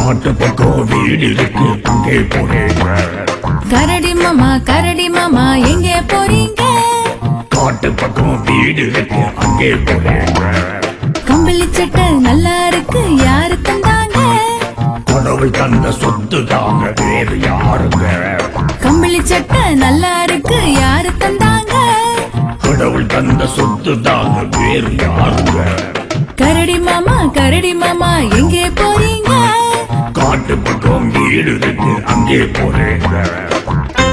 காட்டு பக்கம் வீடு இருக்கு அங்கே போறேங்க கரடி மாமா கரடி மாமா எங்கே போறீங்க காட்டு பக்கம் வீடு இருக்கு அங்கே போறேங்க கம்பளி சட்டை நல்லா இருக்கு யாரு தந்தாங்க கடவுள் தந்த சொத்து தாங்க வேறு யாருங்க கம்பளி சட்டை நல்லா இருக்கு யாரு தந்தாங்க கடவுள் தந்த சொத்து தாங்க வேறு யாருங்க கரடி மாமா கரடி மாமா எங்கே போறீங்க காட்டு பக்கம் வீடு இருக்கு அங்கே போறேங்க